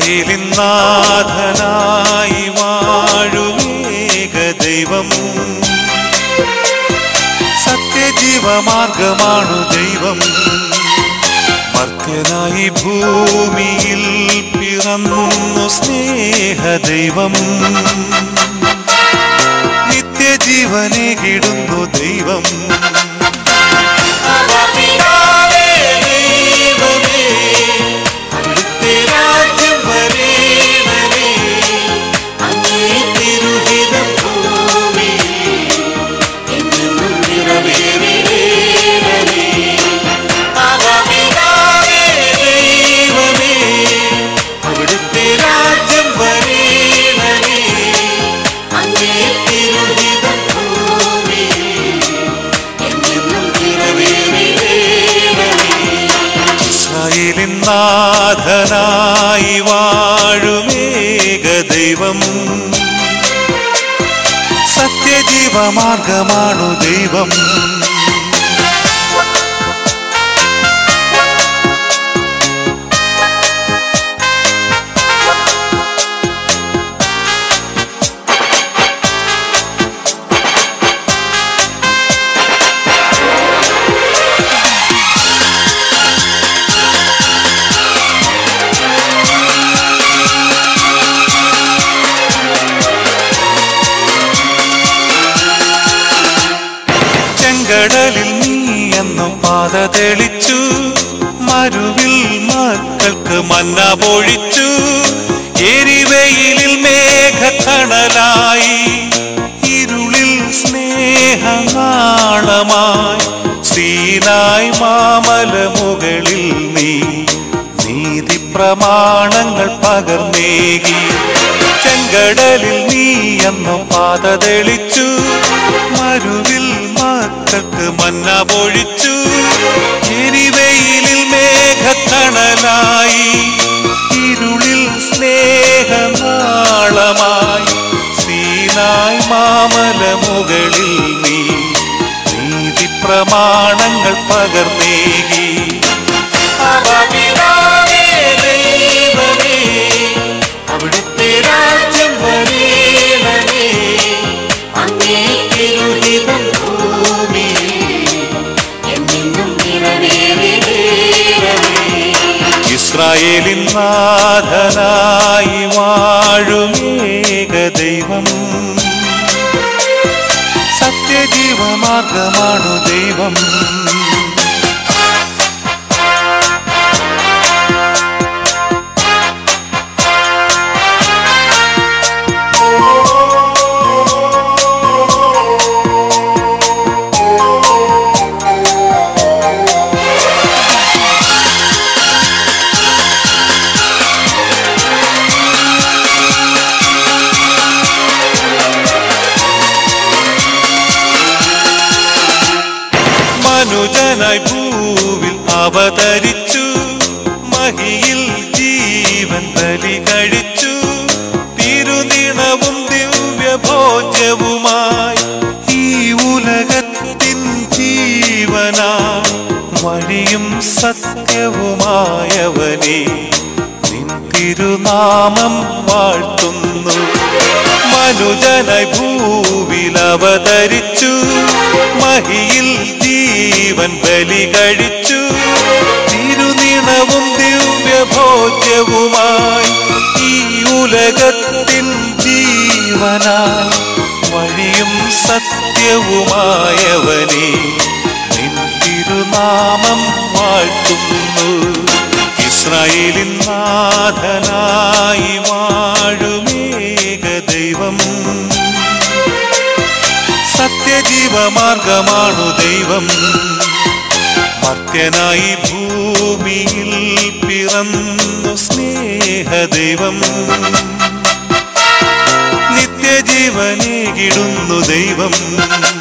ഇസ്രായേലിൻ നാഥനായി വാഴുമേക ദൈവം സത്യജീവമാർഗമാണു ദൈവം മർത്യനായി ഭൂമിയിൽ പിറന്നു സ്നേഹ ദൈവം നിത്യജീവനെ കിടുന്നു ദൈവം പിതാവേ, ദൈവമേ, അവിടുത്തെ രാജ്യം വരേണമേ, അങ്ങേ തിരുഹിതം ഭൂമിയിൽ എന്നെന്നും നിറവേറേണമേ. പിതാവേ, ദൈവമേ, അവിടുത്തെ രാജ്യം വരേണമേ, അങ്ങേ തിരുഹിതം ഭൂമിയിൽ എന്നെന്നും നിറവേറേണമേ. ഇസ്രായേലിൻ നാഥനായി വാഴുമേക ദൈവം സത്യജീവമാർഗമാണു ദൈവം ചെങ്കടലിൽ നീ എന്നും പാത തെളിച്ചു മരുവിൽ മക്കൾക്ക് മന്ന പൊഴിച്ചു എരിവെയിലിൽ മേഘക്കടലായി ഇരുളിൽ സ്നേഹനാളമായി സീനായി മാമല മുകളിൽ നീ നീതി പ്രമാണങ്ങൾ പകർന്നേകി ചെങ്കടലിൽ നീ എന്നും പാത തെളിച്ചു മരുവിൽ മക്കൾക്ക് മന്ന പൊഴിച്ചു എരിവെയിലിൽ മേഘത്തണലായി ഇരുളിൽ സ്നേഹനാളമായി സീനായി മാമല മുകളിൽ നീ നീതി പ്രമാണങ്ങൾ പകർന്നേകി അവപിതാവേ ദൈവമേ, അവിടുത്തെ രാജ്യം വരേണമേ അങ്ങേ തിരുഹിതം ഭൂമിയിൽ എന്നെന്നും നിറവേറേണമേ. ഇസ്രായേലിൻ നാഥനായി വാഴുമേക ദൈവം സത്യജീവമാർഗമാണു ദൈവം മനുജനായി ഭൂവിൽ അവതരിച്ചു മഹിയിൽ ജീവൻ ബലി കഴിച്ചു തിരുനിണവും ദിവ്യഭോജ്യവുമായി ഈ ഉലകത്തിൻ ജീവനായി വഴിയും സത്യവുമായവനെ നിൻ തിരുനാമം വാഴ്ത്തുന്നു മനുജനായി ഭൂവിൽ അവതരിച്ചു മഹിയിൽ ജീവൻ ബലി കഴിച്ചു തിരുനിണവും ദിവ്യഭോജ്യവുമായി ഈ ഉലകത്തിൻ ജീവനായി വഴിയും സത്യവുമായവനെ നിൻ തിരുനാമം വാഴ്ത്തുന്നു ഇസ്രായേലിൻ നാഥനായി വാഴുമേക ദൈവം സത്യജീവമാർഗമാണു ദൈവം മർത്യനായി ഭൂമിയിൽ പിറന്നു സ്നേഹദൈവം നിത്യജീവനെ കിടുന്നു ദൈവം